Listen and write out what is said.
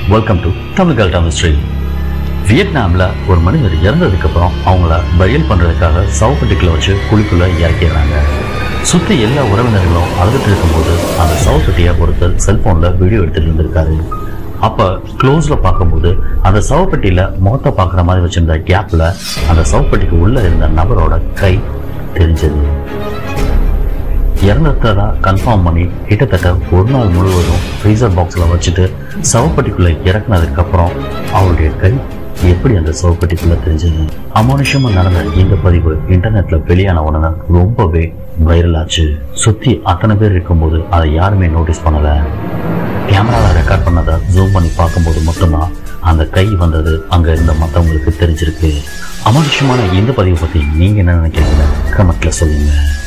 welcome to Tamil கல்டா mystery வியட்நாமில் ஒரு மனிதர் இறந்ததுக்கு அப்புறம் அவங்கள பரியல் பண்ணுறதுக்காக சவப்பட்டிக்குள்ள வச்சு குழிக்குள்ள இறக்கிடுறாங்க சுற்றி எல்லா உறவினர்களும் அழுதுட்டு இருக்கும்போது அந்த சவப்பட்டியை ஒருத்தர் செல்போனில் வீடியோ எடுத்துட்டு இருந்திருக்காரு அப்போ க்ளோஸில் பார்க்கும்போது அந்த சவப்பெட்டியில் முகத்தை பார்க்குற மாதிரி வச்சிருந்த கேப்பில் அந்த சவப்பெட்டிக்கு உள்ளே இருந்த நபரோட கை தெரிஞ்சது இறந்ததா கன்ஃபார்ம் பண்ணி கிட்டத்தட்ட ஒரு நாள் முழுவதும் ஃப்ரீசர் பாக்ஸில் வச்சுட்டு சவப்பட்டிக்குள்ளே இறக்குனதுக்கு அப்புறம் அவருடைய கை எப்படி அந்த சவப்பட்டிக்குள்ளே தெரிஞ்சது அமானுஷமாக நடந்த இந்த பதிவு இன்டர்நெட்ல வெளியான உடனே ரொம்பவே வைரல் ஆச்சு சுற்றி அத்தனை பேர் இருக்கும்போது அதை யாருமே நோட்டீஸ் பண்ணலை கேமராவில் ரெக்கார்ட் பண்ணதை ஜூம் பண்ணி பார்க்கும்போது மட்டும்தான் அந்த கை வந்தது அங்கே இருந்த மற்றவங்களுக்கு தெரிஞ்சிருக்கு அமானுஷமான இந்த பதிவை பற்றி நீங்கள் என்ன நினைக்கிறீங்க கமெண்ட்ல சொல்லுங்கள்